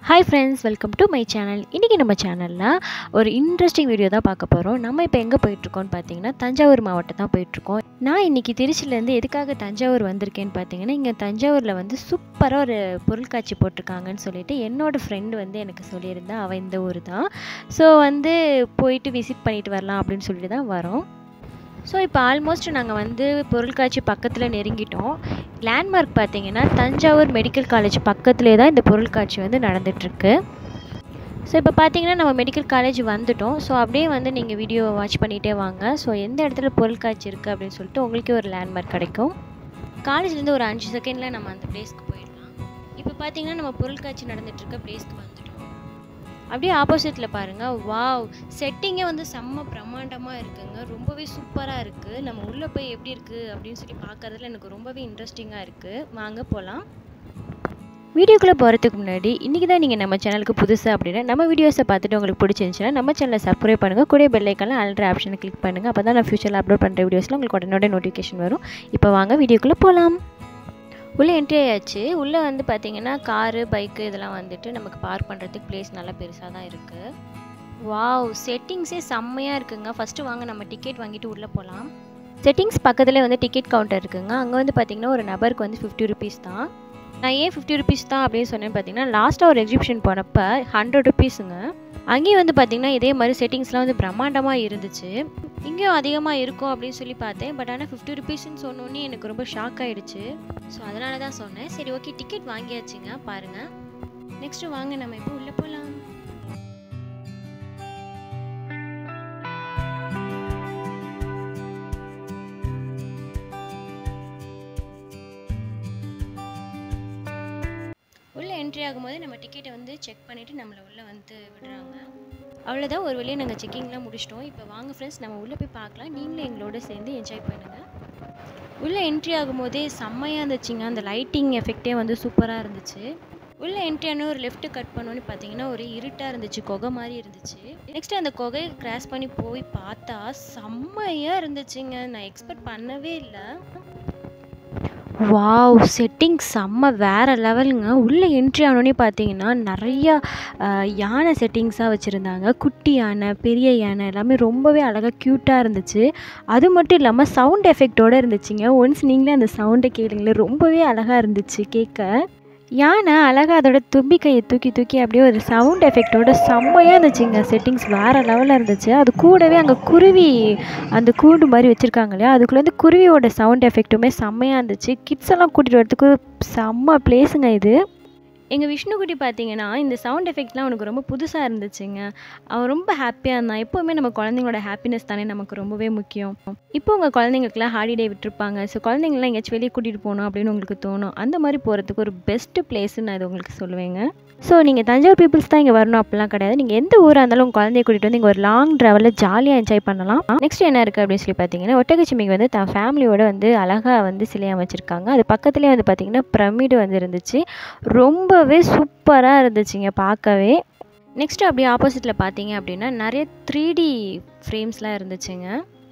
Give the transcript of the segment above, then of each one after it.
hi friends welcome to my channel இன்றைக்கி நம்ம சேனலில் ஒரு இன்ட்ரெஸ்டிங் வீடியோ தான் பார்க்க போகிறோம் நம்ம இப்போ எங்கே போயிட்டுருக்கோம்னு பார்த்தீங்கன்னா தஞ்சாவூர் மாவட்டம் தான் போயிட்டுருக்கோம் நான் இன்றைக்கி திருச்சியிலேருந்து எதுக்காக தஞ்சாவூர் வந்திருக்கேன்னு பார்த்தீங்கன்னா இங்கே தஞ்சாவூரில் வந்து சூப்பராக ஒரு பொருட்காட்சி போட்டிருக்காங்கன்னு சொல்லிட்டு என்னோடய ஃப்ரெண்டு வந்து எனக்கு சொல்லியிருந்தா அவள் இந்த ஊர் தான் ஸோ வந்து போயிட்டு விசிட் பண்ணிட்டு வரலாம் அப்படின்னு சொல்லிட்டு தான் வரோம் ஸோ இப்போ ஆல்மோஸ்ட் நாங்கள் வந்து பொருட்காட்சி பக்கத்தில் நெருங்கிட்டோம் லேண்ட்மார்க் பார்த்தீங்கன்னா தஞ்சாவூர் மெடிக்கல் காலேஜ் பக்கத்துலேயே தான் இந்த பொருட்காட்சி வந்து நடந்துகிட்ருக்கு ஸோ இப்போ பார்த்தீங்கன்னா நம்ம மெடிக்கல் காலேஜ் வந்துட்டோம் ஸோ அப்படியே வந்து நீங்கள் வீடியோ வாட்ச் பண்ணிகிட்டே வாங்க ஸோ எந்த இடத்துல பொருட்காட்சி இருக்குது அப்படின்னு சொல்லிட்டு உங்களுக்கே ஒரு லேண்ட்மார்க் கிடைக்கும் காலேஜ்லேருந்து ஒரு அஞ்சு செகண்டில் நம்ம அந்த பிளேஸ்க்கு போயிடலாம் இப்போ பார்த்தீங்கன்னா நம்ம பொருட்காட்சி நடந்துகிட்ருக்க பிளேஸ்க்கு வந்துட்டோம் அப்படியே ஆப்போசிட்டில் பாருங்கள் வாவ் செட்டிங்கே வந்து செம்ம பிரம்மாண்டமாக இருக்குங்க ரொம்பவே சூப்பராக இருக்குது நம்ம உள்ளே போய் எப்படி இருக்குது அப்படின்னு சொல்லி பார்க்கறதுல எனக்கு ரொம்பவே இன்ட்ரெஸ்டிங்காக இருக்குது வாங்க போகலாம் வீடியோக்குள்ளே போகிறதுக்கு முன்னாடி இன்றைக்கி தான் நீங்கள் நம்ம சேனலுக்கு புதுசு அப்படின்னா நம்ம வீடியோஸை பார்த்துட்டு உங்களுக்கு பிடிச்சிருந்துச்சுன்னா நம்ம சேனலை சப்ஸ்கிரைப் பண்ணுங்கள் கூட பெல்லைக்கெல்லாம் அல்ட்ரு ஆப்ஷனை கிளிக் பண்ணுங்கள் அப்போ தான் நான் ஃபியூச்சரில் அப்லோட் பண்ணுற வீடியோஸில் உங்களுக்கு உடனே நோட்டிஃபிகேஷன் வரும் இப்போ வாங்க வீடியோக்குள்ளே போகலாம் உள்ளே என்ட்ரி ஆயாச்சு உள்ளே வந்து பார்த்தீங்கன்னா காரு பைக்கு இதெல்லாம் வந்துட்டு நமக்கு பார்க் பண்ணுறதுக்கு பிளேஸ் நல்லா பெருசாக தான் இருக்குது வாவ் செட்டிங்ஸே செம்மையாக இருக்குங்க ஃபஸ்ட்டு வாங்க நம்ம டிக்கெட் வாங்கிட்டு உள்ளே போகலாம் செட்டிங்ஸ் பக்கத்துலேயே வந்து டிக்கெட் கவுண்டர் இருக்குங்க அங்கே வந்து பார்த்திங்கன்னா ஒரு நபருக்கு வந்து ஃபிஃப்டி ருபீஸ் தான் நான் ஏன் ஃபிஃப்டி ருபீஸ் தான் அப்படின்னு சொன்னேன்னு பார்த்தீங்கன்னா லாஸ்ட்டாக ஒரு எக்ஸிபிஷன் போனப்போ ஹண்ட்ரட் ருபீஸுங்க அங்கேயும் வந்து பார்த்திங்கன்னா இதே மாதிரி செட்டிங்ஸ்லாம் வந்து பிரம்மாண்டமாக இருந்துச்சு இங்கேயும் அதிகமாக இருக்கும் அப்படின்னு சொல்லி பார்த்தேன் பட் ஆனால் ஃபிஃப்டி ருபீஸ்ன்னு சொன்னோன்னே எனக்கு ரொம்ப ஷாக் ஆகிடுச்சு ஸோ அதனால தான் சொன்னேன் சரி ஓகே டிக்கெட் வாங்கியாச்சுங்க பாருங்கள் நெக்ஸ்ட்டு வாங்க நம்ம இப்போ உள்ளே போகலாம் உள்ளே என்ட்ரி ஆகும்போது நம்ம டிக்கெட்டை வந்து செக் பண்ணிவிட்டு நம்மளை உள்ளே வந்து விடுறாங்க அவ்வளோதான் ஒரு வழியாக நாங்கள் செக்கிங்லாம் முடிச்சிட்டோம் இப்போ வாங்க ஃப்ரெண்ட்ஸ் நம்ம உள்ளே போய் பார்க்கலாம் நீங்களும் எங்களோட சேர்ந்து என்ஜாய் பண்ணுங்கள் உள்ளே என்ட்ரி ஆகும்போதே செம்மையாக இருந்துச்சுங்க அந்த லைட்டிங் எஃபெக்டே வந்து சூப்பராக இருந்துச்சு உள்ளே என்ட்ரி ஆன ஒரு லெஃப்ட்டு கட் பண்ணோன்னு பார்த்தீங்கன்னா ஒரு இருட்டாக இருந்துச்சு குகை மாதிரி இருந்துச்சு நெக்ஸ்ட் அந்த குகையை கிராஸ் பண்ணி போய் பார்த்தா செம்மையாக இருந்துச்சுங்க நான் எக்ஸ்பெக்ட் பண்ணவே இல்லை வாவ் செட்டிங் செம்ம வேறு லெவலுங்க உள்ளே என்ட்ரி ஆனோடனே பார்த்தீங்கன்னா நிறையா யானை செட்டிங்ஸாக வச்சுருந்தாங்க குட்டி யானை பெரிய யானை எல்லாமே ரொம்பவே அழகாக க்யூட்டாக இருந்துச்சு அது மட்டும் இல்லாமல் சவுண்ட் எஃபெக்டோடு இருந்துச்சுங்க ஒன்ஸ் நீங்களே அந்த சவுண்டை கேளுங்களேன் ரொம்பவே அழகாக இருந்துச்சு கேட்க யானை அழகாக அதோட தும்பி கையை தூக்கி தூக்கி அப்படியே ஒரு சவுண்ட் எஃபெக்டோட செம்மையாக இருந்துச்சுங்க செட்டிங்ஸ் வேறு லெவலில் இருந்துச்சு அது கூடவே அங்கே குருவி அந்த கூண்டு மாதிரி வச்சுருக்காங்க இல்லையா அதுக்குள்ளேருந்து குருவியோட சவுண்ட் எஃபெக்ட்டுமே செம்மையாக இருந்துச்சு கிட்ஸ் எல்லாம் கூட்டிகிட்டு வரதுக்கு செம்ம பிளேஸுங்க இது எங்கள் விஷ்ணுக்குட்டி பார்த்தீங்கன்னா இந்த சவுண்ட் எஃபெக்ட்லாம் அவனுக்கு ரொம்ப புதுசாக இருந்துச்சுங்க அவன் ரொம்ப ஹாப்பியாக இருந்தான் எப்போவுமே நம்ம குழந்தைங்களோட ஹாப்பினஸ் தானே நமக்கு ரொம்பவே முக்கியம் இப்போ உங்கள் குழந்தைங்களுக்குலாம் ஹாலிடே விட்டுருப்பாங்க ஸோ குழந்தைங்களாம் எங்கேயாச்சும் வெளியே கூட்டிகிட்டு போகணும் அப்படின்னு உங்களுக்கு தோணும் அந்த மாதிரி போகிறதுக்கு ஒரு பெஸ்ட்டு பிளேஸ்ன்னு நான் இது உங்களுக்கு சொல்லுவேங்க ஸோ நீங்கள் தஞ்சாவூர் பீப்புள்ஸ் தான் இங்கே வரணும் அப்படிலாம் கிடையாது நீங்கள் எந்த ஊராக இருந்தாலும் உங்கள் குழந்தைய கூட்டிகிட்டு வந்து இங்கே ஒரு லாங் ட்ராவலில் ஜாலியாக என்ஜாய் பண்ணலாம் நெக்ஸ்ட் என்ன இருக்குது அப்படின்னு சொல்லி பார்த்தீங்கன்னா ஒட்டகச்சிமிக்கு வந்து தான் ஃபேமிலியோட வந்து அழகாக வந்து சிலை அமைச்சிருக்காங்க அது பக்கத்துலேயே வந்து பார்த்திங்கன்னா பிரமிடு வந்து இருந்துச்சு ரொம்பவே சூப்பராக இருந்துச்சுங்க பார்க்கவே நெக்ஸ்ட்டு அப்படியே ஆப்போசிட்டில் பார்த்தீங்க அப்படின்னா நிறைய த்ரீ டி ஃப்ரேம்ஸ்லாம் இருந்துச்சுங்க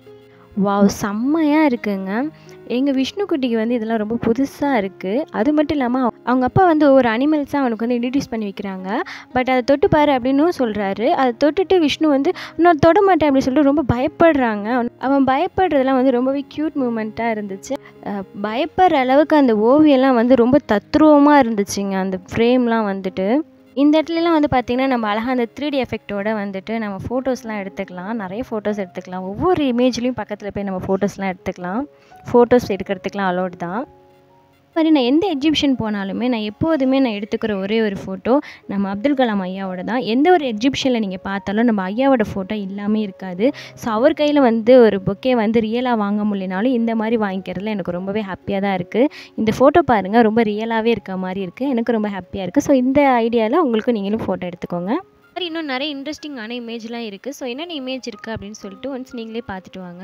வாவ் செம்மையாக இருக்குங்க எங்கள் விஷ்ணுக்குட்டிக்கு வந்து இதெல்லாம் ரொம்ப புதுசாக இருக்குது அது மட்டும் இல்லாமல் அவங்க அப்பா வந்து ஒவ்வொரு அனிமல்ஸாக அவனுக்கு வந்து இன்ட்ரடியூஸ் பண்ணி வைக்கிறாங்க பட் அதை தொட்டு பாரு அப்படின்னும் சொல்கிறாரு அதை தொட்டுட்டு விஷ்ணு வந்து இன்னொரு தொட மாட்டேன் அப்படின்னு சொல்லிட்டு ரொம்ப பயப்படுறாங்க அவன் பயப்படுறதுலாம் வந்து ரொம்பவே க்யூட் மூமெண்ட்டாக இருந்துச்சு பயப்படுற அளவுக்கு அந்த ஓவியம்லாம் வந்து ரொம்ப தத்ரூபமாக இருந்துச்சுங்க அந்த ஃப்ரேம்லாம் வந்துட்டு இந்த இடத்துலலாம் வந்து பார்த்திங்கன்னா நம்ம அழகாக அந்த த்ரீ டி எஃபெக்டோட வந்துட்டு நம்ம ஃபோட்டோஸ்லாம் எடுத்துக்கலாம் நிறைய ஃபோட்டோஸ் எடுத்துக்கலாம் ஒவ்வொரு இமேஜ்லேயும் பக்கத்தில் போய் நம்ம ஃபோட்டோஸ்லாம் எடுத்துக்கலாம் ஃபோட்டோஸ் எடுக்கிறதுக்குலாம் அலோட் தான் மாதிரி நான் எந்த எக்ஸிபிஷன் போனாலுமே நான் எப்போதுமே நான் எடுத்துக்கிற ஒரே ஒரு ஃபோட்டோ நம்ம அப்துல் கலாம் ஐயாவோட தான் எந்த ஒரு எக்ஸிபிஷனில் நீங்கள் பார்த்தாலும் நம்ம ஐயாவோட ஃபோட்டோ இல்லாமல் இருக்காது ஸோ அவர் கையில் வந்து ஒரு பொக்கே வந்து ரியலாக வாங்க முடியலனாலும் இந்த மாதிரி வாங்கிக்கிறதுல எனக்கு ரொம்பவே ஹாப்பியாக தான் இருக்குது இந்த ஃபோட்டோ பாருங்கள் ரொம்ப ரியலாகவே இருக்க மாதிரி இருக்குது எனக்கு ரொம்ப ஹாப்பியாக இருக்குது ஸோ இந்த ஐடியாவில் உங்களுக்கும் நீங்களும் ஃபோட்டோ எடுத்துக்கோங்க மாதிரி இன்னும் நிறைய இன்ட்ரெஸ்டிங்கான இமேஜ்லாம் இருக்குது ஸோ என்னென்ன இமேஜ் இருக்குது அப்படின்னு சொல்லிட்டு ஒன்ஸ் நீங்களே பார்த்துட்டு வாங்க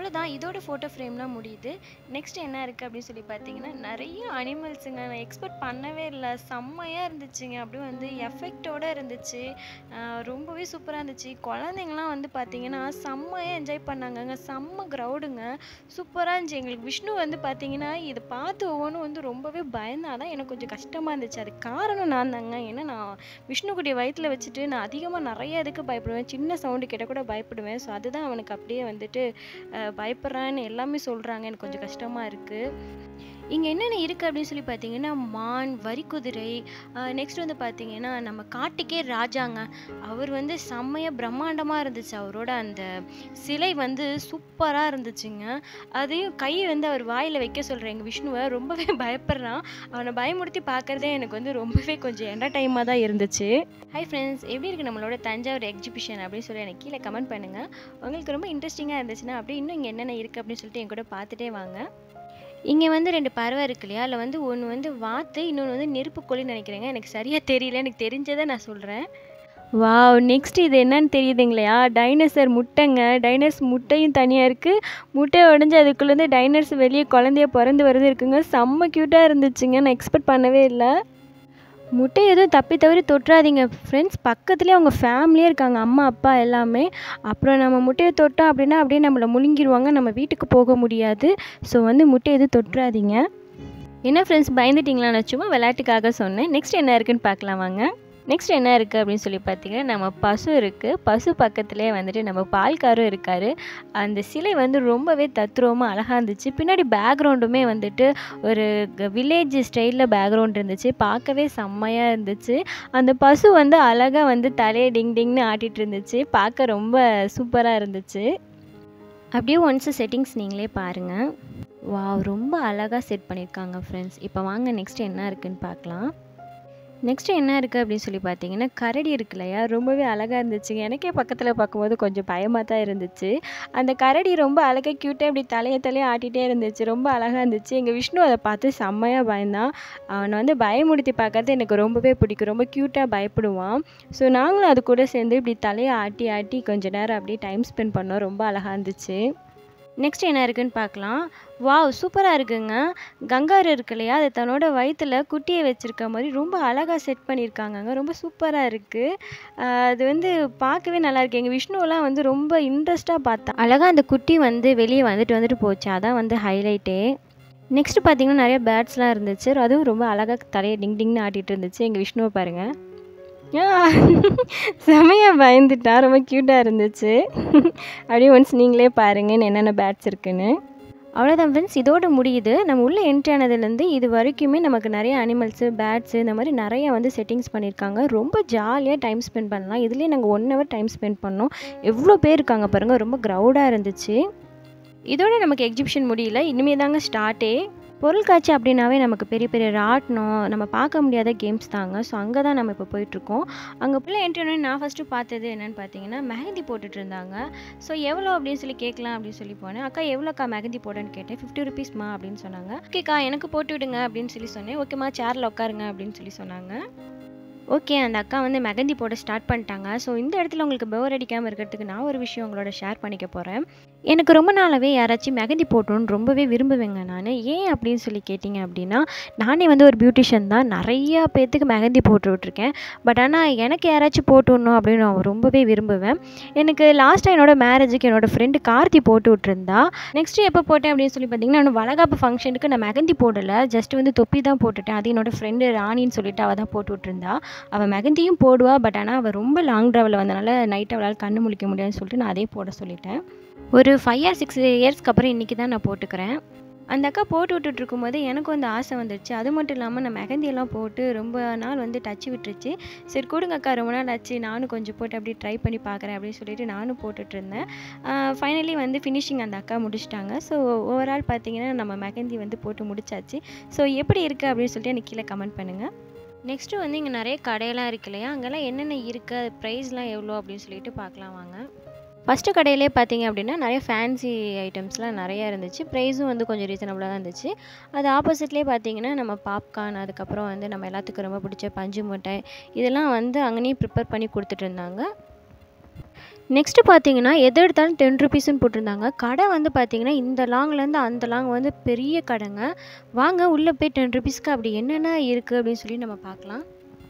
அவ்வளோதான் இதோட ஃபோட்டோ ஃப்ரேம்லாம் முடியுது நெக்ஸ்ட் என்ன இருக்குது அப்படின்னு சொல்லி பார்த்தீங்கன்னா நிறைய அனிமல்ஸுங்க நான் எக்ஸ்பெக்ட் பண்ணவே இல்லை செம்மையாக இருந்துச்சுங்க அப்படியே வந்து எஃபெக்டோட இருந்துச்சு ஆஹ் ரொம்பவே சூப்பராக இருந்துச்சு குழந்தைங்களாம் வந்து பார்த்தீங்கன்னா செம்மையாக என்ஜாய் பண்ணாங்கங்க செம்ம க்ரௌடுங்க சூப்பராக இருந்துச்சு எங்களுக்கு விஷ்ணு வந்து பார்த்தீங்கன்னா இதை பார்த்து ஒவ்வொன்றும் வந்து ரொம்பவே பயந்தாதான் எனக்கு கொஞ்சம் கஷ்டமாக இருந்துச்சு அது காரணம் நான் தாங்க ஏன்னா நான் விஷ்ணுக்குட்டிய வயிற்றில் வச்சுட்டு நான் அதிகமாக நிறைய இதுக்கு பயப்படுவேன் சின்ன சவுண்டு கேட்டால் கூட பயப்படுவேன் ஸோ அதுதான் அவனுக்கு அப்படியே வந்துட்டு அஹ், பயப்படுறான்னு எல்லாமே சொல்கிறாங்க எனக்கு கொஞ்சம் கஷ்டமாக இருக்குது இங்கே என்னென்ன இருக்குது அப்படின்னு சொல்லி பார்த்தீங்கன்னா மான் வரிக்குதிரை நெக்ஸ்ட் வந்து பார்த்தீங்கன்னா நம்ம காட்டுக்கே ராஜாங்க அவர் வந்து செம்மையாக பிரம்மாண்டமாக இருந்துச்சு அவரோட அந்த சிலை வந்து சூப்பராக இருந்துச்சுங்க அதையும் கை வந்து அவர் வாயில் வைக்க சொல்கிறேன் எங்கள் விஷ்ணுவை ரொம்பவே பயப்படுறான் அவனை பயமுறுத்தி பார்க்குறதே எனக்கு வந்து ரொம்பவே கொஞ்சம் என்டர்டைமாக தான் இருந்துச்சு ஹை ஃப்ரெண்ட்ஸ் எப்படி இருக்குது நம்மளோட தஞ்சாவூர் எக்ஸிபிஷன் அப்படின்னு சொல்லி எனக்கு கீழே கமெண்ட் பண்ணுங்கள் உங்களுக்கு ரொம்ப இன்ட்ரெஸ்டிங்காக இருந்துச்சுன்னா அப்படியே இன்னும் இங்கே என்னென்ன இருக்குது அப்படின்னு சொல்லிட்டு என் கூட பார்த்துட்டே வாங்க இங்கே வந்து ரெண்டு பறவை இருக்கு இல்லையா அதில் வந்து ஒன்று வந்து வாத்து இன்னொன்று வந்து நெருப்புக்கோழின்னு நினைக்கிறேங்க எனக்கு சரியாக தெரியல எனக்கு தெரிஞ்சதை நான் சொல்கிறேன் வாவ் நெக்ஸ்ட் இது என்னன்னு தெரியுதுங்களையா டைனோசர் முட்டைங்க டைனோஸ் முட்டையும் தனியாக இருக்குது முட்டை உடஞ்சி அதுக்குள்ளேருந்து டைனோஸ் வெளியே குழந்தைய பிறந்து வருது இருக்குங்க செம்ம க்யூட்டாக இருந்துச்சுங்க நான் எக்ஸ்பெக்ட் பண்ணவே இல்லை முட்டை எதுவும் தப்பி தவறி தொட்டுறாதீங்க ஃப்ரெண்ட்ஸ் பக்கத்துலேயே அவங்க ஃபேமிலியே இருக்காங்க அம்மா அப்பா எல்லாமே அப்புறம் நம்ம முட்டையை தொட்டோம் அப்படின்னா அப்படியே நம்மளை முழுங்கிருவாங்க நம்ம வீட்டுக்கு போக முடியாது ஸோ வந்து முட்டை எதுவும் தொட்டுறாதீங்க என்ன ஃப்ரெண்ட்ஸ் பயந்துட்டிங்களா நான் சும்மா விளையாட்டுக்காக சொன்னேன் நெக்ஸ்ட் என்ன இருக்குன்னு பார்க்கலாம் வாங்க நெக்ஸ்ட் என்ன இருக்குது அப்படின்னு சொல்லி பார்த்தீங்கன்னா நம்ம பசு இருக்குது பசு பக்கத்துலேயே வந்துட்டு நம்ம பால்காரும் இருக்கார் அந்த சிலை வந்து ரொம்பவே தத்ரூபமாக அழகாக இருந்துச்சு பின்னாடி பேக்ரவுண்டுமே வந்துட்டு ஒரு வில்லேஜ் ஸ்டைலில் பேக்ரவுண்ட் இருந்துச்சு பார்க்கவே செம்மையாக இருந்துச்சு அந்த பசு வந்து அழகாக வந்து தலையை டிங் டிங்னு ஆட்டிகிட்டு இருந்துச்சு பார்க்க ரொம்ப சூப்பராக இருந்துச்சு அப்படியே ஒன்ஸ் செட்டிங்ஸ் நீங்களே பாருங்கள் வாவ் ரொம்ப அழகாக செட் பண்ணியிருக்காங்க ஃப்ரெண்ட்ஸ் இப்போ வாங்க நெக்ஸ்ட் என்ன இருக்குன்னு பார்க்கலாம் நெக்ஸ்ட் என்ன இருக்குது அப்படின்னு சொல்லி பார்த்தீங்கன்னா கரடி இருக்கு இல்லையா ரொம்பவே அழகாக இருந்துச்சு எனக்கே பக்கத்தில் பார்க்கும்போது கொஞ்சம் பயமாக தான் இருந்துச்சு அந்த கரடி ரொம்ப அழகாக க்யூட்டாக இப்படி தலையை தலையை ஆட்டிகிட்டே இருந்துச்சு ரொம்ப அழகாக இருந்துச்சு எங்கள் விஷ்ணு அதை பார்த்து செம்மையாக பயந்தான் அவனை வந்து பயமுடுத்தி பார்க்கறது எனக்கு ரொம்பவே பிடிக்கும் ரொம்ப க்யூட்டாக பயப்படுவான் ஸோ நாங்களும் அது கூட சேர்ந்து இப்படி தலையை ஆட்டி ஆட்டி கொஞ்ச நேரம் அப்படியே டைம் ஸ்பெண்ட் பண்ணோம் ரொம்ப அழகாக இருந்துச்சு நெக்ஸ்ட் என்ன இருக்குன்னு பார்க்கலாம் வாவ் சூப்பராக இருக்குங்க கங்காரு இருக்கு இல்லையா அது தன்னோட வயிற்றில் குட்டியை வச்சுருக்க மாதிரி ரொம்ப அழகாக செட் பண்ணியிருக்காங்கங்க ரொம்ப சூப்பராக இருக்குது அது வந்து பார்க்கவே நல்லா இருக்கு எங்கள் விஷ்ணுவெல்லாம் வந்து ரொம்ப இன்ட்ரெஸ்ட்டாக பார்த்தேன் அழகாக அந்த குட்டி வந்து வெளியே வந்துட்டு வந்துட்டு போச்சு அதான் வந்து ஹைலைட்டே நெக்ஸ்ட் பார்த்தீங்கன்னா நிறைய பேர்ட்ஸ்லாம் இருந்துச்சு அதுவும் ரொம்ப அழகாக தலையை டிங் டிங்னு ஆட்டிகிட்டு இருந்துச்சு எங்கள் விஷ்ணுவை பாருங்கள் செமையாக பயந்துட்டான் ரொம்ப க்யூட்டாக இருந்துச்சு அப்படியே ஒன்ஸ் நீங்களே பாருங்கள் என்னென்ன பேட்ஸ் இருக்குன்னு அவ்வளோதான் ஃப்ரெண்ட்ஸ் இதோட முடியுது நம்ம உள்ளே என்ட்ரி ஆனதுலேருந்து இது வரைக்குமே நமக்கு நிறைய அனிமல்ஸு பேட்ஸு இந்த மாதிரி நிறைய வந்து செட்டிங்ஸ் பண்ணியிருக்காங்க ரொம்ப ஜாலியாக டைம் ஸ்பெண்ட் பண்ணலாம் இதுலேயே நாங்கள் ஒன் ஹவர் டைம் ஸ்பெண்ட் பண்ணோம் எவ்வளோ பேர் இருக்காங்க பாருங்கள் ரொம்ப க்ரௌடாக இருந்துச்சு இதோட நமக்கு எக்ஸிபிஷன் முடியல இனிமே தாங்க ஸ்டார்ட்டே பொருட்காட்சி அப்படின்னாவே நமக்கு பெரிய பெரிய ராட்டினம் நம்ம பார்க்க முடியாத கேம்ஸ் தாங்க ஸோ அங்கே தான் நம்ம இப்போ போயிட்டுருக்கோம் அங்கே பிள்ளை என்ட்ரி நான் ஃபஸ்ட்டு பார்த்தது என்னென்னு பார்த்தீங்கன்னா மெஹந்தி போட்டுட்டு இருந்தாங்க ஸோ எவ்வளோ அப்படின்னு சொல்லி கேட்கலாம் அப்படின்னு சொல்லி போனேன் அக்கா எவ்வளோக்கா மெஹந்தி போடன்னு கேட்டேன் ஃபிஃப்டி ருபீஸ்மா அப்படின்னு சொன்னாங்க ஓகேக்கா எனக்கு போட்டு விடுங்க அப்படின்னு சொல்லி சொன்னேன் ஓகேம்மா சேரில் உட்காருங்க அப்படின்னு சொல்லி சொன்னாங்க ஓகே அந்த அக்கா வந்து மெகந்தி போட ஸ்டார்ட் பண்ணிட்டாங்க ஸோ இந்த இடத்துல உங்களுக்கு போர் அடிக்காமல் இருக்கிறதுக்கு நான் ஒரு விஷயம் உங்களோட ஷேர் பண்ணிக்க போகிறேன் எனக்கு ரொம்ப நாளாகவே யாராச்சும் மெகந்தி போட்டணும்னு ரொம்பவே விரும்புவேங்க நான் ஏன் அப்படின்னு சொல்லி கேட்டிங்க அப்படின்னா நானே வந்து ஒரு பியூட்டிஷியன் தான் நிறையா பேர்த்துக்கு மெகந்தி போட்டு விட்ருக்கேன் பட் ஆனால் எனக்கு யாராச்சும் போட்டு விடணும் அப்படின்னு நான் ரொம்பவே விரும்புவேன் எனக்கு லாஸ்ட்டாக என்னோட மேரேஜுக்கு என்னோட ஃப்ரெண்டு கார்த்தி போட்டு விட்ருந்தா நெக்ஸ்ட்டு எப்போ போட்டேன் அப்படின்னு சொல்லி பார்த்தீங்கன்னா நான் வளகாப்பு ஃபங்க்ஷனுக்கு நான் மெகந்தி போடலை ஜஸ்ட் வந்து தொப்பி தான் போட்டுட்டேன் அது என்னோட ஃப்ரெண்டு ராணின்னு சொல்லிட்டு அவள் தான் போட்டு விட்ருந்தா அவள் மெகந்தியும் போடுவா பட் ஆனால் அவள் ரொம்ப லாங் ட்ராவலில் வந்தனால நைட் அவளால் கண்ணு முழிக்க முடியாதுன்னு சொல்லிட்டு நான் அதே போட சொல்லிட்டேன் ஒரு ஃபைவ் ஆர் சிக்ஸ் இயர்ஸ்க்கு அப்புறம் இன்றைக்கி தான் நான் போட்டுக்கிறேன் அந்த அக்கா போட்டு விட்டுட்டு இருக்கும்போது எனக்கும் வந்து ஆசை வந்துடுச்சு அது மட்டும் இல்லாமல் நான் மெகந்தியெல்லாம் போட்டு ரொம்ப நாள் வந்து டச்சு விட்டுருச்சு சரி கொடுங்க அக்கா ரொம்ப நாள் ஆச்சு நானும் கொஞ்சம் போட்டு அப்படியே ட்ரை பண்ணி பார்க்குறேன் அப்படின்னு சொல்லிட்டு நானும் போட்டுட்டு இருந்தேன் ஃபைனலி வந்து ஃபினிஷிங் அந்த அக்கா முடிச்சிட்டாங்க ஸோ ஓவரால் பார்த்தீங்கன்னா நம்ம மெகந்தி வந்து போட்டு முடிச்சாச்சு ஸோ எப்படி இருக்குது அப்படின்னு சொல்லிட்டு எனக்கு கீழே கமெண்ட் பண்ணுங்கள் நெக்ஸ்ட்டு வந்து இங்கே நிறைய கடையெல்லாம் இருக்கு இல்லையா அங்கெல்லாம் என்னென்ன இருக்குது அது ப்ரைஸ்லாம் எவ்வளோ அப்படின்னு சொல்லிட்டு பார்க்கலாம் வாங்க ஃபஸ்ட்டு கடையிலே பார்த்தீங்க அப்படின்னா நிறைய ஃபேன்சி ஐட்டம்ஸ்லாம் நிறையா இருந்துச்சு ப்ரைஸும் வந்து கொஞ்சம் ரீசனபுளாக தான் இருந்துச்சு அது ஆப்போசிட்லேயே பார்த்தீங்கன்னா நம்ம பாப்கார்ன் அதுக்கப்புறம் வந்து நம்ம எல்லாத்துக்கும் ரொம்ப பிடிச்ச பஞ்சு மிட்டாய் இதெல்லாம் வந்து அங்கேயும் ப்ரிப்பேர் பண்ணி கொடுத்துட்டு இருந்தாங்க நெக்ஸ்ட்டு பார்த்தீங்கன்னா எது எடுத்தாலும் டென் ருபீஸ்னு போட்டிருந்தாங்க கடை வந்து பார்த்தீங்கன்னா இந்த லாங்லேருந்து அந்த லாங் வந்து பெரிய கடைங்க வாங்க உள்ளே போய் டென் ருபீஸ்க்கு அப்படி என்னென்ன இருக்குது அப்படின்னு சொல்லி நம்ம பார்க்கலாம்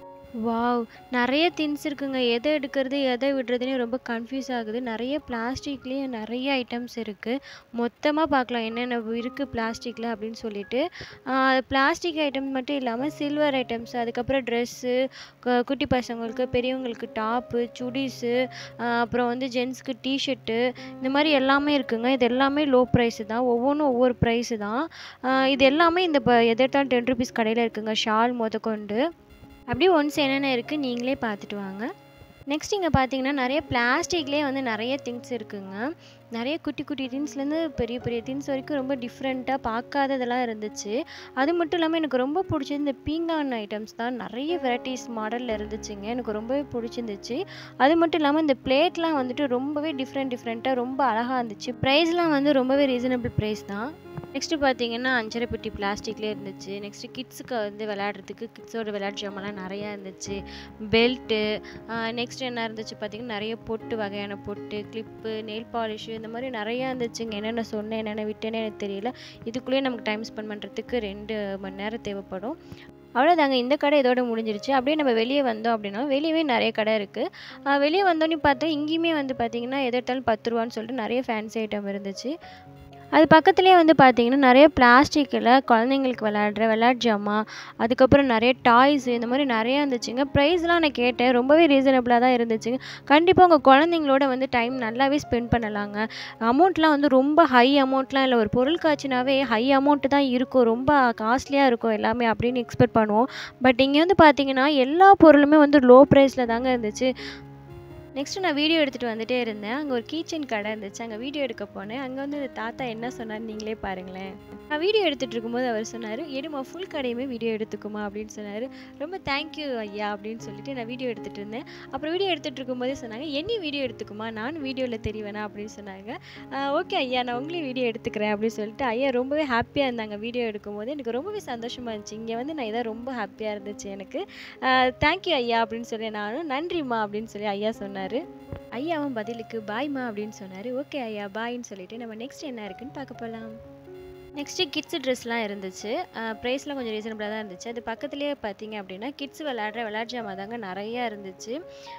வாவ் நிறைய திங்ஸ் இருக்குங்க எதை எடுக்கிறது எதை விடுறதுனே ரொம்ப கன்ஃபியூஸ் ஆகுது நிறைய பிளாஸ்டிக்லேயே நிறைய ஐட்டம்ஸ் இருக்குது மொத்தமாக பார்க்கலாம் என்னென்ன இருக்குது பிளாஸ்டிக்கில் அப்படின்னு சொல்லிட்டு பிளாஸ்டிக் ஐட்டம் மட்டும் இல்லாமல் சில்வர் ஐட்டம்ஸ் அதுக்கப்புறம் ட்ரெஸ்ஸு குட்டி பசங்களுக்கு பெரியவங்களுக்கு டாப்பு சுடிஸு அப்புறம் வந்து ஜென்ஸ்க்கு டிஷர்ட்டு இந்த மாதிரி எல்லாமே இருக்குங்க இது எல்லாமே லோ ப்ரைஸு தான் ஒவ்வொன்றும் ஒவ்வொரு ப்ரைஸு தான் ஆஹ் இது எல்லாமே இந்த ப எதிர்த்தாலும் டென் ருபீஸ் கடையில் இருக்குங்க ஷால் முதற்கொண்டு அப்படியே ஒன்ஸ் என்னென்ன இருக்குது நீங்களே பார்த்துட்டு வாங்க நெக்ஸ்ட் இங்கே பார்த்தீங்கன்னா நிறைய பிளாஸ்டிக்லேயே வந்து நிறைய திங்ஸ் இருக்குங்க நிறைய குட்டி குட்டி திங்ஸ்லேருந்து பெரிய பெரிய திங்ஸ் வரைக்கும் ரொம்ப டிஃப்ரெண்ட்டாக பார்க்காததெல்லாம் இருந்துச்சு அது மட்டும் இல்லாமல் எனக்கு ரொம்ப பிடிச்சது இந்த பீங்கான் ஐட்டம்ஸ் தான் நிறைய வெரைட்டிஸ் மாடலில் இருந்துச்சுங்க எனக்கு ரொம்பவே பிடிச்சிருந்துச்சு அது மட்டும் இல்லாமல் இந்த பிளேட்லாம் வந்துட்டு ரொம்பவே டிஃப்ரெண்ட் டிஃப்ரெண்ட்டாக ரொம்ப அழகாக இருந்துச்சு ப்ரைஸ்லாம் வந்து ரொம்பவே ரீசனபிள் ப்ரைஸ் தான் நெக்ஸ்ட்டு பார்த்தீங்கன்னா அஞ்சரை பெட்டி பிளாஸ்டிக்லேயே இருந்துச்சு நெக்ஸ்ட்டு கிட்ஸுக்கு வந்து விளையாடுறதுக்கு கிட்ஸோட விளையாட்டு ஜாமான்லாம் நிறையா இருந்துச்சு பெல்ட்டு நெக்ஸ்ட் என்ன இருந்துச்சு பார்த்தீங்கன்னா நிறைய பொட்டு வகையான பொட்டு கிளிப்பு நெயில் பாலிஷு இந்த மாதிரி நிறையா இருந்துச்சுங்க என்னென்ன சொன்னேன் என்னென்ன விட்டேன்னு எனக்கு தெரியல இதுக்குள்ளேயே நமக்கு டைம் ஸ்பெண்ட் பண்ணுறதுக்கு ரெண்டு மணி நேரம் தேவைப்படும் அவ்வளோதாங்க இந்த கடை இதோட முடிஞ்சிருச்சு அப்படியே நம்ம வெளியே வந்தோம் அப்படின்னா வெளியவே நிறைய கடை இருக்குது வெளியே வந்தோன்னே பார்த்தா இங்கேயுமே வந்து பார்த்திங்கன்னா எது எடுத்தாலும் பத்து ரூபான்னு சொல்லிட்டு நிறைய ஃபேன்சி ஐட்டம் இருந்துச்சு அது பக்கத்துலேயே வந்து பார்த்தீங்கன்னா நிறைய பிளாஸ்டிக்கில் குழந்தைங்களுக்கு விளையாடுற விளையாட்டு ஜாமான் அதுக்கப்புறம் நிறைய டாய்ஸ் இந்த மாதிரி நிறையா இருந்துச்சுங்க ப்ரைஸ்லாம் நான் கேட்டேன் ரொம்பவே ரீசனபிளாக தான் இருந்துச்சுங்க கண்டிப்பாக உங்கள் குழந்தைங்களோட வந்து டைம் நல்லாவே ஸ்பெண்ட் பண்ணலாங்க அமௌண்ட்லாம் வந்து ரொம்ப ஹை அமௌண்ட்லாம் இல்லை ஒரு பொருள் காய்ச்சினாவே ஹை அமௌண்ட்டு தான் இருக்கும் ரொம்ப காஸ்ட்லியாக இருக்கும் எல்லாமே அப்படின்னு எக்ஸ்பெக்ட் பண்ணுவோம் பட் இங்கே வந்து பார்த்தீங்கன்னா எல்லா பொருளுமே வந்து லோ ப்ரைஸில் தாங்க இருந்துச்சு நெக்ஸ்ட்டு நான் வீடியோ எடுத்துகிட்டு வந்துட்டே இருந்தேன் அங்கே ஒரு கீச்சன் கடை இருந்துச்சு அங்கே வீடியோ எடுக்க போனேன் அங்கே வந்து இந்த தாத்தா என்ன சொன்னார் நீங்களே பாருங்களேன் நான் வீடியோ எடுத்துகிட்டு இருக்கும்போது அவர் சொன்னார் எடுமா ஃபுல் கடையுமே வீடியோ எடுத்துக்குமா அப்படின்னு சொன்னார் ரொம்ப தேங்க்யூ ஐயா அப்படின்னு சொல்லிட்டு நான் வீடியோ எடுத்துகிட்டு இருந்தேன் அப்புறம் வீடியோ எடுத்துகிட்டு இருக்கும்போதே சொன்னாங்க என்னி வீடியோ எடுத்துக்குமா நானும் வீடியோவில் தெரியவேணா அப்படின்னு சொன்னாங்க ஓகே ஐயா நான் உங்களையும் வீடியோ எடுத்துக்கிறேன் அப்படின்னு சொல்லிட்டு ஐயா ரொம்பவே ஹாப்பியாக இருந்தாங்க வீடியோ எடுக்கும்போது எனக்கு ரொம்பவே சந்தோஷமாக இருந்துச்சு இங்கே வந்து நான் இதான் ரொம்ப ஹாப்பியாக இருந்துச்சு எனக்கு தேங்க்யூ ஐயா அப்படின்னு சொல்லி நானும் நன்றிம்மா அப்படின்னு சொல்லி ஐயா சொன்னார் ஐயாவும் பதிலுக்கு பாய்மா அப்படின்னு சொன்னார் ஓகே ஐயா பாய்ன்னு சொல்லிட்டு நம்ம நெக்ஸ்ட் என்ன இருக்குன்னு பார்க்க போகலாம் நெக்ஸ்ட்டு கிட்ஸு ட்ரெஸ்லாம் இருந்துச்சு ப்ரைஸ்லாம் கொஞ்சம் ரீசனபிளாக தான் இருந்துச்சு அது பக்கத்துலேயே பார்த்தீங்க அப்படின்னா கிட்ஸ் விளையாடுற விளையாட்டு ஜாமான் தாங்க நிறையா இருந்துச்சு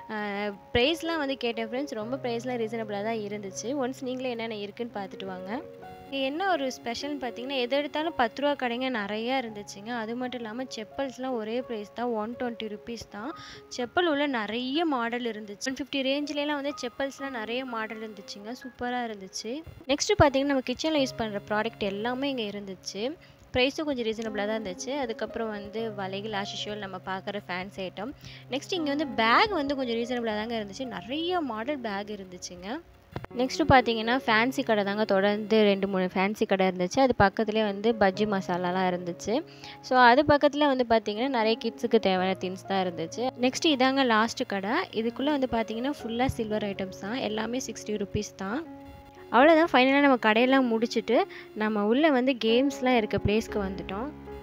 ப்ரைஸ்லாம் வந்து கேட்டேன் ஃப்ரெண்ட்ஸ் ரொம்ப ப்ரைஸ்லாம் ரீசனபிளாக தான் இருந்துச்சு ஒன்ஸ் நீங்களே என்னென்ன இருக்குன்னு பார்த்துட்டு வாங்க இங்க என்ன ஒரு ஸ்பெஷல்னு பார்த்தீங்கன்னா எது எடுத்தாலும் பத்து ரூபா கடைங்க நிறையா இருந்துச்சுங்க அது மட்டும் இல்லாமல் செப்பல்ஸ்லாம் ஒரே ப்ரைஸ் தான் ஒன் டுவெண்ட்டி ருபீஸ் தான் செப்பல் உள்ள நிறைய மாடல் இருந்துச்சு ஒன் ஃபிஃப்டி ரேஞ்சிலலாம் வந்து செப்பல்ஸ்லாம் நிறைய மாடல் இருந்துச்சுங்க சூப்பராக இருந்துச்சு நெக்ஸ்ட்டு பார்த்தீங்கன்னா நம்ம கிச்சனில் யூஸ் பண்ணுற ப்ராடக்ட் எல்லாமே இங்கே இருந்துச்சு ப்ரைஸும் கொஞ்சம் ரீசனபிளாக தான் இருந்துச்சு அதுக்கப்புறம் வந்து வலைகள் ஆஷிஷுவல் நம்ம பார்க்குற ஃபேன்ஸ் ஐட்டம் நெக்ஸ்ட் இங்கே வந்து பேக் வந்து கொஞ்சம் ரீசனபிளாக தாங்க இருந்துச்சு நிறைய மாடல் பேக் இருந்துச்சுங்க நெக்ஸ்ட்டு பார்த்தீங்கன்னா ஃபேன்சி கடை தாங்க தொடர்ந்து ரெண்டு மூணு ஃபேன்சி கடை இருந்துச்சு அது பக்கத்துலேயே வந்து பஜ்ஜி மசாலாலாம் இருந்துச்சு ஸோ அது பக்கத்தில் வந்து பார்த்தீங்கன்னா நிறைய கிட்ஸுக்கு தேவையான திங்ஸ் தான் இருந்துச்சு நெக்ஸ்ட் இதாங்க லாஸ்ட் கடை இதுக்குள்ளே வந்து பார்த்தீங்கன்னா ஃபுல்லாக சில்வர் ஐட்டம்ஸ் தான் எல்லாமே சிக்ஸ்டி ருபீஸ் தான் அவ்வளோதான் ஃபைனலாக நம்ம கடையெல்லாம் முடிச்சுட்டு நம்ம உள்ளே வந்து கேம்ஸ்லாம் இருக்க பிளேஸ்க்கு வந்துட்டோம்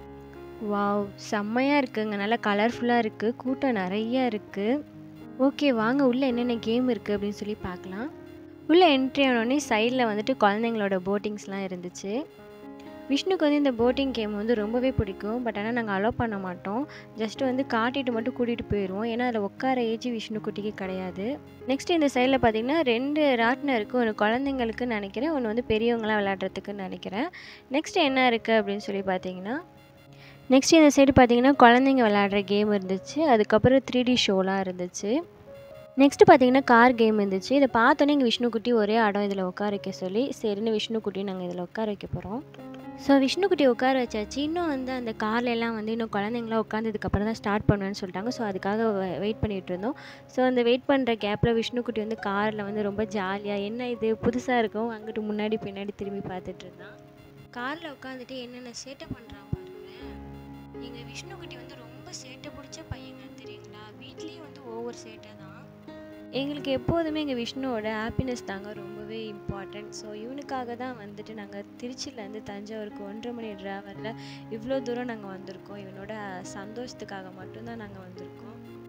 வாவ் செம்மையாக இருக்குங்க நல்லா கலர்ஃபுல்லாக இருக்குது கூட்டம் நிறையா இருக்குது ஓகே வாங்க உள்ளே என்னென்ன கேம் இருக்குது அப்படின்னு சொல்லி பார்க்கலாம் உள்ளே என்ட்ரி ஆனோடனே சைடில் வந்துட்டு குழந்தைங்களோட போட்டிங்ஸ்லாம் இருந்துச்சு விஷ்ணுக்கு வந்து இந்த போட்டிங் கேம் வந்து ரொம்பவே பிடிக்கும் பட் ஆனால் நாங்கள் அலோவ் பண்ண மாட்டோம் ஜஸ்ட் வந்து காட்டிட்டு மட்டும் கூட்டிகிட்டு போயிடுவோம் ஏன்னா அதில் உட்கார ஏஜ் விஷ்ணு குட்டிக்கு கிடையாது நெக்ஸ்ட் இந்த சைடில் பார்த்தீங்கன்னா ரெண்டு ராட்டினம் இருக்குது ஒன்று குழந்தைங்களுக்கு நினைக்கிறேன் ஒன்று வந்து பெரியவங்களாம் விளையாடுறதுக்குன்னு நினைக்கிறேன் நெக்ஸ்ட் என்ன இருக்குது அப்படின்னு சொல்லி பார்த்தீங்கன்னா நெக்ஸ்ட் இந்த சைடு பார்த்தீங்கன்னா குழந்தைங்க விளையாடுற கேம் இருந்துச்சு அதுக்கப்புறம் த்ரீ டி ஷோலாம் இருந்துச்சு நெக்ஸ்ட்டு பார்த்தீங்கன்னா கார் கேம் இருந்துச்சு இதை பார்த்தோன்னே எங்கள் விஷ்ணுக்குட்டி ஒரே இடம் இதில் உட்கார வைக்க சொல்லி சரின்னு விஷ்ணுக்குட்டி நாங்கள் இதில் உட்கார வைக்க போகிறோம் ஸோ விஷ்ணுக்குட்டி உட்கார வச்சாச்சு இன்னும் வந்து அந்த கார்ல எல்லாம் வந்து இன்னும் குழந்தைங்களாம் உட்காந்ததுக்கப்புறம் தான் ஸ்டார்ட் பண்ணுவேன்னு சொல்லிட்டாங்க ஸோ அதுக்காக வெயிட் பண்ணிகிட்டு இருந்தோம் ஸோ அந்த வெயிட் பண்ணுற கேப்பில் விஷ்ணுக்குட்டி வந்து காரில் வந்து ரொம்ப ஜாலியாக என்ன இது புதுசாக இருக்கும் அங்கிட்டு முன்னாடி பின்னாடி திரும்பி பார்த்துட்டு இருந்தான் காரில் உட்காந்துட்டு என்னென்ன சேட்டை பண்ணுறான் பாருங்களேன் எங்கள் விஷ்ணுக்குட்டி வந்து ரொம்ப சேட்டை பிடிச்ச பையங்கன்னு தெரியுங்களா வீட்லேயும் வந்து ஓவர் சேட்டை தான் எங்களுக்கு எப்போதுமே எங்கள் விஷ்ணுவோட ஹாப்பினஸ் தாங்க ரொம்பவே இம்பார்ட்டண்ட் ஸோ இவனுக்காக தான் வந்துட்டு நாங்கள் திருச்சியிலேருந்து தஞ்சாவூருக்கு ஒன்றரை மணி ட்ராவலில் இவ்வளோ தூரம் நாங்கள் வந்திருக்கோம் இவனோட சந்தோஷத்துக்காக மட்டும்தான் நாங்கள் வந்திருக்கோம்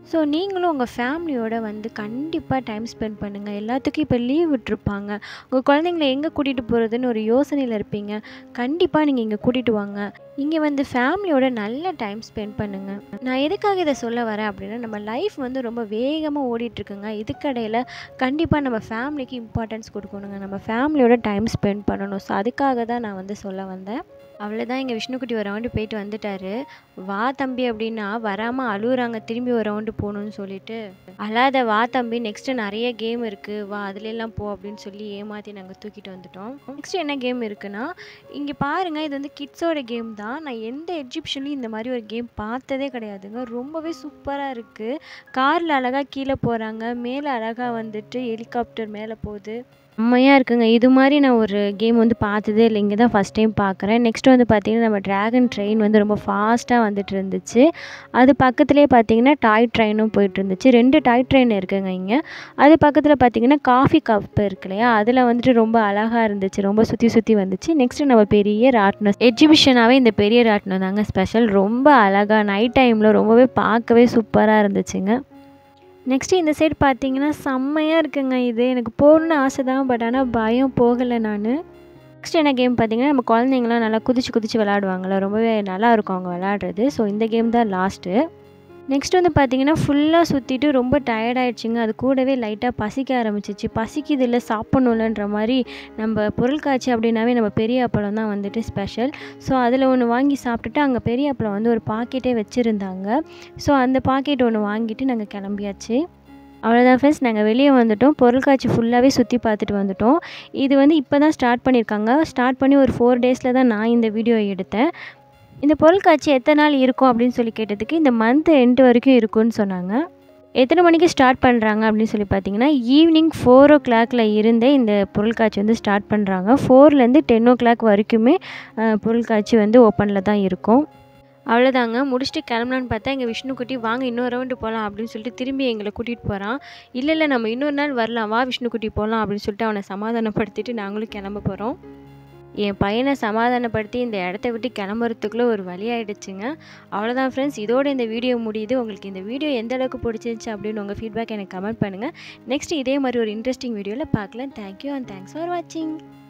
ஸோ நீங்களும் உங்கள் ஃபேமிலியோட வந்து கண்டிப்பாக டைம் ஸ்பெண்ட் பண்ணுங்கள் எல்லாத்துக்கும் இப்போ லீவ் விட்டுருப்பாங்க உங்கள் குழந்தைங்கள எங்கே கூட்டிகிட்டு போகிறதுன்னு ஒரு யோசனையில் இருப்பீங்க கண்டிப்பாக நீங்கள் இங்கே கூட்டிகிட்டு வாங்க இங்கே வந்து ஃபேமிலியோட நல்ல டைம் ஸ்பெண்ட் பண்ணுங்கள் நான் எதுக்காக இதை சொல்ல வரேன் அப்படின்னா நம்ம லைஃப் வந்து ரொம்ப வேகமாக ஓடிட்டுருக்குங்க இதுக்கடையில் கண்டிப்பாக நம்ம ஃபேமிலிக்கு இம்பார்ட்டன்ஸ் கொடுக்கணுங்க நம்ம ஃபேமிலியோட டைம் ஸ்பெண்ட் பண்ணணும் ஸோ அதுக்காக தான் நான் வந்து சொல்ல வந்தேன் அவ்வளோதான் எங்கள் விஷ்ணுக்குட்டி ஒரு ரவுண்டு போயிட்டு வந்துட்டாரு வா தம்பி அப்படின்னா வராமல் அழுகுறாங்க திரும்பி ஒரு ரவுண்டு போகணுன்னு சொல்லிட்டு அழாத வா தம்பி நெக்ஸ்ட்டு நிறைய கேம் இருக்குது வா அதுலெல்லாம் போ அப்படின்னு சொல்லி ஏமாற்றி நாங்கள் தூக்கிட்டு வந்துட்டோம் நெக்ஸ்ட் என்ன கேம் இருக்குன்னா இங்கே பாருங்கள் இது வந்து கிட்ஸோட கேம் தான் நான் எந்த எக்ஸிபிஷன்லையும் இந்த மாதிரி ஒரு கேம் பார்த்ததே கிடையாதுங்க ரொம்பவே சூப்பராக இருக்குது காரில் அழகாக கீழே போகிறாங்க மேலே அழகாக வந்துட்டு ஹெலிகாப்டர் மேலே போகுது செம்மையாக இருக்குங்க இது மாதிரி நான் ஒரு கேம் வந்து பார்த்ததே இல்லை இங்கே தான் ஃபஸ்ட் டைம் பார்க்குறேன் நெக்ஸ்ட் வந்து பார்த்திங்கன்னா நம்ம ட்ராகன் ட்ரெயின் வந்து ரொம்ப ஃபாஸ்ட்டாக வந்துட்டு இருந்துச்சு அது பக்கத்துலேயே பார்த்தீங்கன்னா டாய் ட்ரெயினும் போயிட்டு இருந்துச்சு ரெண்டு டாய் ட்ரெயின் இருக்குங்க இங்கே அது பக்கத்தில் பார்த்தீங்கன்னா காஃபி கப் இருக்கு இல்லையா அதில் வந்துட்டு ரொம்ப அழகாக இருந்துச்சு ரொம்ப சுற்றி சுற்றி வந்துச்சு நெக்ஸ்ட்டு நம்ம பெரிய ராட்டினம் எக்ஸிபிஷனாகவே இந்த பெரிய ராட்டினம் தாங்க ஸ்பெஷல் ரொம்ப அழகாக நைட் டைமில் ரொம்பவே பார்க்கவே சூப்பராக இருந்துச்சுங்க நெக்ஸ்ட்டு இந்த சைடு பார்த்தீங்கன்னா செம்மையாக இருக்குங்க இது எனக்கு போகணுன்னு ஆசை தான் பட் ஆனால் பயம் போகலை நான் நெக்ஸ்ட் என்ன கேம் பார்த்தீங்கன்னா நம்ம குழந்தைங்களாம் நல்லா குதிச்சு குதிச்சு விளாடுவாங்கள்ல ரொம்பவே நல்லா இருக்கும் அவங்க விளாடுறது ஸோ இந்த கேம் தான் லாஸ்ட்டு நெக்ஸ்ட் வந்து பார்த்தீங்கன்னா ஃபுல்லாக சுற்றிட்டு ரொம்ப டயர்ட் ஆயிடுச்சுங்க அது கூடவே லைட்டாக பசிக்க ஆரம்பிச்சிச்சு பசிக்குது இல்லை சாப்பிட்ணும்லன்ற மாதிரி நம்ம பொருட்காட்சி அப்படின்னாவே நம்ம பெரிய அப்பளம் தான் வந்துட்டு ஸ்பெஷல் ஸோ அதில் ஒன்று வாங்கி சாப்பிட்டுட்டு அங்கே பெரிய அப்பளம் வந்து ஒரு பாக்கெட்டே வச்சுருந்தாங்க ஸோ அந்த பாக்கெட் ஒன்று வாங்கிட்டு நாங்கள் கிளம்பியாச்சு அவ்வளோதான் ஃப்ரெண்ட்ஸ் நாங்கள் வெளியே வந்துட்டோம் பொருட்காட்சி ஃபுல்லாகவே சுற்றி பார்த்துட்டு வந்துட்டோம் இது வந்து இப்போ தான் ஸ்டார்ட் பண்ணியிருக்காங்க ஸ்டார்ட் பண்ணி ஒரு ஃபோர் டேஸில் தான் நான் இந்த வீடியோ எடுத்தேன் இந்த பொருட்காட்சி எத்தனை நாள் இருக்கும் அப்படின்னு சொல்லி கேட்டதுக்கு இந்த மந்த் எண்டு வரைக்கும் இருக்கும்னு சொன்னாங்க எத்தனை மணிக்கு ஸ்டார்ட் பண்ணுறாங்க அப்படின்னு சொல்லி பார்த்தீங்கன்னா ஈவினிங் ஃபோர் ஓ கிளாக்கில் இருந்தே இந்த பொருட்காட்சி வந்து ஸ்டார்ட் பண்ணுறாங்க ஃபோர்லேருந்து டென் ஓ கிளாக் வரைக்குமே பொருட்காட்சி வந்து ஓப்பனில் தான் இருக்கும் அவ்வளோதாங்க முடிச்சுட்டு கிளம்பலான்னு பார்த்தா எங்கள் விஷ்ணுக்குட்டி வாங்க இன்னொரு ரவுண்டு போகலாம் அப்படின்னு சொல்லிட்டு திரும்பி எங்களை கூட்டிகிட்டு போகிறான் இல்லை இல்லை நம்ம இன்னொரு நாள் வரலாம் வா விஷ்ணுக்குட்டி போகலாம் அப்படின்னு சொல்லிட்டு அவனை சமாதானப்படுத்திட்டு நாங்களும் கிளம்ப போகிறோம் என் பையனை சமாதானப்படுத்தி இந்த இடத்த விட்டு கிளம்புறதுக்குள்ளே ஒரு வழி ஆகிடுச்சுங்க அவ்வளோதான் ஃப்ரெண்ட்ஸ் இதோட இந்த வீடியோ முடியுது உங்களுக்கு இந்த வீடியோ எந்த அளவுக்கு பிடிச்சிருந்துச்சு அப்படின்னு உங்கள் ஃபீட்பேக் எனக்கு கமெண்ட் பண்ணுங்கள் நெக்ஸ்ட் இதே மாதிரி ஒரு இன்ட்ரெஸ்டிங் வீடியோவில் பார்க்கலாம் தேங்க்யூ அண்ட் தேங்க்ஸ் ஃபார் வாட்சிங்